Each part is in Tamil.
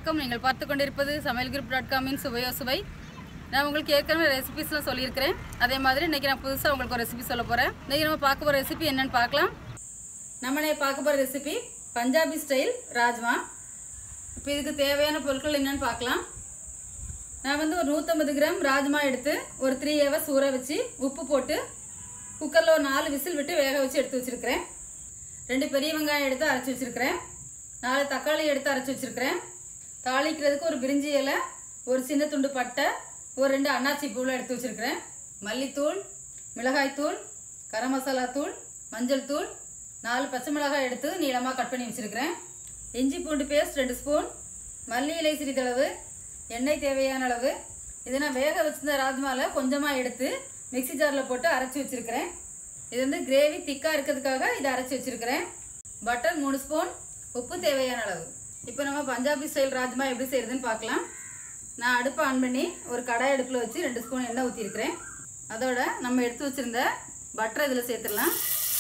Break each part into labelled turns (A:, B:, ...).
A: வணக்கம் நீங்கள் பார்த்து கொண்டிருப்பது சமையல் குரூப் டாட் காமின் சுவையோ சுவை நான் உங்களுக்கு ஏற்கனவே ரெசிபிஸ்லாம் சொல்லியிருக்கிறேன் அதே மாதிரி இன்றைக்கி நான் புதுசாக உங்களுக்கு ஒரு ரெசிபி சொல்ல போகிறேன் இன்றைக்கி நம்ம பார்க்க போகிற ரெசிபி என்னன்னு பார்க்கலாம் நம்ம இன்னைக்கு பார்க்க போகிற ரெசிபி பஞ்சாபி ஸ்டைல் ராஜ்மா இப்போ இதுக்கு தேவையான பொருட்கள் என்னன்னு பார்க்கலாம் நான் வந்து ஒரு நூற்றம்பது கிராம் ராஜ்மா எடுத்து ஒரு த்ரீ ஹவர்ஸ் ஊற வச்சு உப்பு போட்டு குக்கரில் ஒரு நாலு விசில் விட்டு வேக வச்சு எடுத்து வச்சுருக்கிறேன் ரெண்டு பெரிய வெங்காயம் எடுத்து அரைச்சி வச்சுருக்கிறேன் நாலு தக்காளி எடுத்து அரைச்சி வச்சுருக்கிறேன் தாளிக்கிறதுக்கு ஒரு பிரிஞ்சி இலை ஒரு சின்ன துண்டு பட்டை ஒரு ரெண்டு அன்னாச்சி பூவில் எடுத்து வச்சுருக்கிறேன் மல்லித்தூள் மிளகாய்த்தூள் கரம் மசாலா தூள் மஞ்சள் தூள் நாலு பச்சை மிளகாய் எடுத்து நீளமாக கட் பண்ணி வச்சுருக்கிறேன் இஞ்சி பூண்டு பேஸ்ட் ரெண்டு ஸ்பூன் மல்லி இலை சிறிதளவு எண்ணெய் தேவையான அளவு இதை நான் வேக வச்சிருந்த ராஜ்மாவில் கொஞ்சமாக எடுத்து மிக்ஸி ஜாரில் போட்டு அரைச்சி வச்சுருக்கிறேன் இது வந்து கிரேவி திக்காக இருக்கிறதுக்காக இதை அரைச்சி வச்சுருக்கிறேன் பட்டர் மூணு ஸ்பூன் உப்பு தேவையான அளவு இப்போ நம்ம பஞ்சாபி ஸ்டைல் ராஜ்மா எப்படி செய்யறதுன்னு பார்க்கலாம் நான் அடுப்பை ஆன் பண்ணி ஒரு கடாய் அடுப்பில் வச்சு ரெண்டு ஸ்பூன் எண்ணெய் ஊற்றிருக்கிறேன் அதோட நம்ம எடுத்து வச்சிருந்த பட்டரை இதில் சேர்த்துடலாம்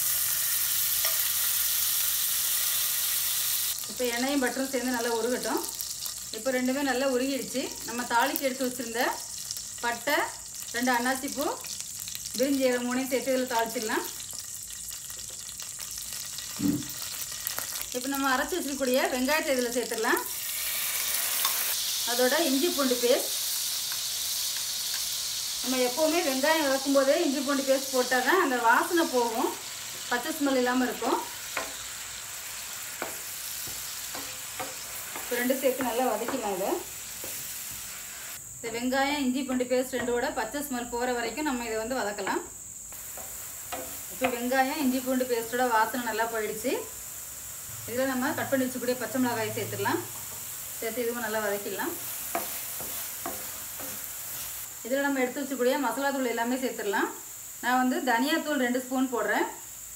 A: இப்போ எண்ணெயும் பட்டரும் சேர்ந்து நல்லா உருகட்டும் இப்போ ரெண்டுமே நல்லா உருகிடுச்சு நம்ம தாளிக்கு எடுத்து வச்சிருந்த பட்டை ரெண்டு அன்னாசி பூ பிரிஞ்சி இலை மூணையும் சேர்த்து இதில் தாளிச்சிடலாம் இப்போ நம்ம அரைச்சி வச்சிருக்கக்கூடிய வெங்காயத்தை இதில் சேர்த்துடலாம் அதோட இஞ்சி பூண்டு பேஸ்ட் நம்ம எப்போவுமே வெங்காயம் வதக்கும் போதே இஞ்சி பூண்டு பேஸ்ட் போட்டால் தான் அந்த வாசனை போகும் பச்சை ஸ்மெல் இல்லாமல் இருக்கும் இப்போ ரெண்டும் சேர்த்து நல்லா வதக்கிடலாம் இதை இந்த வெங்காயம் இஞ்சி பூண்டு பேஸ்ட் ரெண்டோட பச்சை ஸ்மெல் போகிற வரைக்கும் நம்ம இதை வந்து வதக்கலாம் இப்போ வெங்காயம் இஞ்சி பூண்டு பேஸ்ட்டோட வாசனை நல்லா போயிடுச்சு இதில் நம்ம கட் பண்ணி வச்சுக்கூடிய பச்சை மிளகாய் சேர்த்துடலாம் சேர்த்து இதுவும் நல்லா வதக்கிடலாம் இதில் நம்ம எடுத்து வச்சுக்கூடிய மசாலா தூள் எல்லாமே சேர்த்துடலாம் நான் வந்து தனியாத்தூள் ரெண்டு ஸ்பூன் போடுறேன்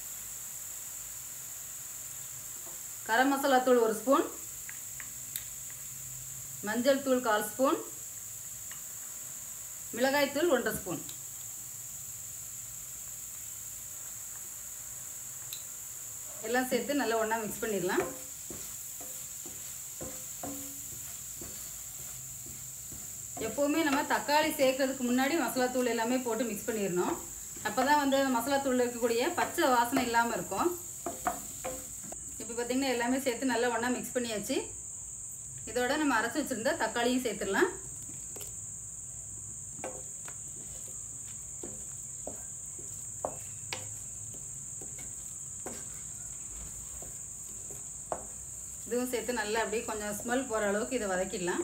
A: கரம் மசாலா தூள் ஒரு ஸ்பூன் மஞ்சள் தூள் கால் ஸ்பூன் மிளகாய்த்தூள் ஒன்றரை ஸ்பூன் எல்லாம் சேர்த்து நல்லா ஒன்றா மிக்ஸ் பண்ணிடலாம் எப்போவுமே நம்ம தக்காளி சேர்க்கறதுக்கு முன்னாடி மசாலா தூள் எல்லாமே போட்டு மிக்ஸ் பண்ணிடணும் அப்போ தான் வந்து அந்த மசாலா தூளில் இருக்கக்கூடிய பச்சை வாசனை இல்லாமல் இருக்கும் இப்போ பார்த்திங்கன்னா எல்லாமே சேர்த்து நல்லா ஒன்றா மிக்ஸ் பண்ணியாச்சு இதோட நம்ம அரைச்சி வச்சுருந்த தக்காளியும் சேர்த்துடலாம் இதுவும் சேர்த்து நல்லா அப்படியே கொஞ்சம் ஸ்மெல் போகிற அளவுக்கு இதை வதக்கிடலாம்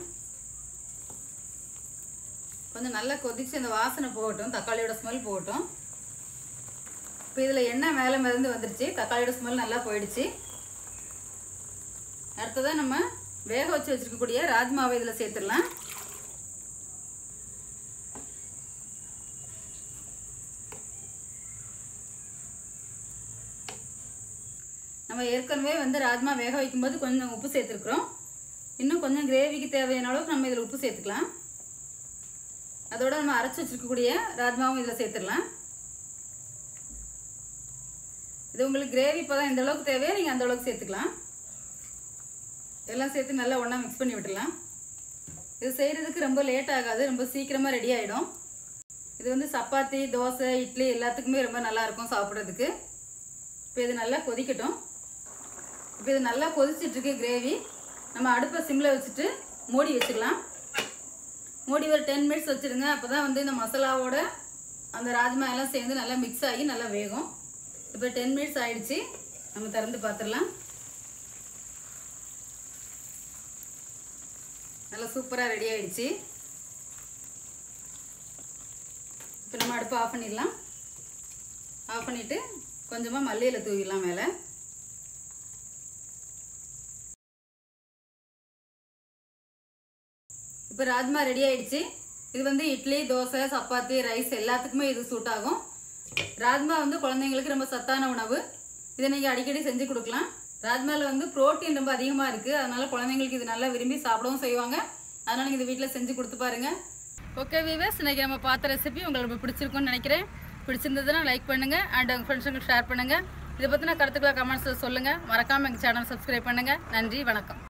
A: கொஞ்சம் நல்லா கொதிச்சு அந்த வாசனை போகட்டும் தக்காளியோட ஸ்மெல் போகட்டும் இப்போ இதில் எண்ணெய் மேலே மிதந்து வந்துருச்சு தக்காளியோட ஸ்மெல் நல்லா போயிடுச்சு அடுத்ததாக நம்ம வேக வச்சு வச்சுருக்கக்கூடிய ராஜ்மாவை இதில் சேர்த்துடலாம் நம்ம ஏற்கனவே வந்து ராஜ்மா வேக வைக்கும்போது கொஞ்சம் உப்பு சேர்த்துருக்குறோம் இன்னும் கொஞ்சம் கிரேவிக்கு தேவையான அளவுக்கு நம்ம இதில் உப்பு சேர்த்துக்கலாம் அதோட நம்ம அரைச்சி வச்சுருக்கக்கூடிய ராஜ்மாவும் இதில் சேர்த்துடலாம் இது உங்களுக்கு கிரேவி இப்போ தான் எந்த அளவுக்கு தேவையோ நீங்கள் அந்த அளவுக்கு சேர்த்துக்கலாம் எல்லாம் சேர்த்து நல்லா ஒன்றா மிக்ஸ் பண்ணி விட்டுடலாம் இது செய்கிறதுக்கு ரொம்ப லேட் ஆகாது ரொம்ப சீக்கிரமாக ரெடி ஆகிடும் இது வந்து சப்பாத்தி தோசை இட்லி எல்லாத்துக்குமே ரொம்ப நல்லாயிருக்கும் சாப்பிட்றதுக்கு இப்போ இது நல்லா கொதிக்கட்டும் இப்போ இது நல்லா கொதிச்சிட்ருக்கு கிரேவி நம்ம அடுப்பை சிம்மில் வச்சுட்டு மூடி வச்சிடலாம் மூடி ஒரு டென் மினிட்ஸ் வச்சுருங்க அப்போ தான் வந்து இந்த மசாலாவோட அந்த ராஜ்மா எல்லாம் சேர்ந்து நல்லா மிக்ஸ் ஆகி நல்லா வேகும் இப்போ டென் மினிட்ஸ் ஆயிடுச்சு நம்ம திறந்து பார்த்துடலாம் நல்லா சூப்பராக ரெடி ஆயிடுச்சு இப்போ நம்ம அடுப்பை ஆஃப் பண்ணிடலாம் ஆஃப் பண்ணிவிட்டு கொஞ்சமாக மல்லியில் தூவிடலாம் மேலே இப்போ ராஜ்மா ரெடி ஆயிடுச்சு இது வந்து இட்லி தோசை சப்பாத்தி ரைஸ் எல்லாத்துக்குமே இது சூட் ஆகும் ராஜ்மா வந்து குழந்தைங்களுக்கு ரொம்ப சத்தான உணவு இதை நீங்கள் அடிக்கடி செஞ்சு கொடுக்கலாம் ராஜ்மாவில் வந்து புரோட்டீன் ரொம்ப அதிகமாக இருக்குது அதனால குழந்தைங்களுக்கு இது நல்லா விரும்பி சாப்பிடவும் செய்வாங்க அதனால நீங்கள் இது வீட்டில் செஞ்சு கொடுத்து பாருங்க ஓகே வீவர்ஸ் இன்னைக்கு நம்ம பார்த்த ரெசிபி உங்களுக்கு ரொம்ப பிடிச்சிருக்கும்னு நினைக்கிறேன் பிடிச்சிருந்ததுன்னா லைக் பண்ணுங்கள் அண்ட் உங்கள் ஃப்ரெண்ட்ஸுங்களுக்கு ஷேர் பண்ணுங்கள் இதை பற்றின கருத்துக்களை கமெண்ட்ஸில் சொல்லுங்கள் மறக்காமல் எங்கள் சேனல் சப்ஸ்கிரைப் பண்ணுங்கள் நன்றி வணக்கம்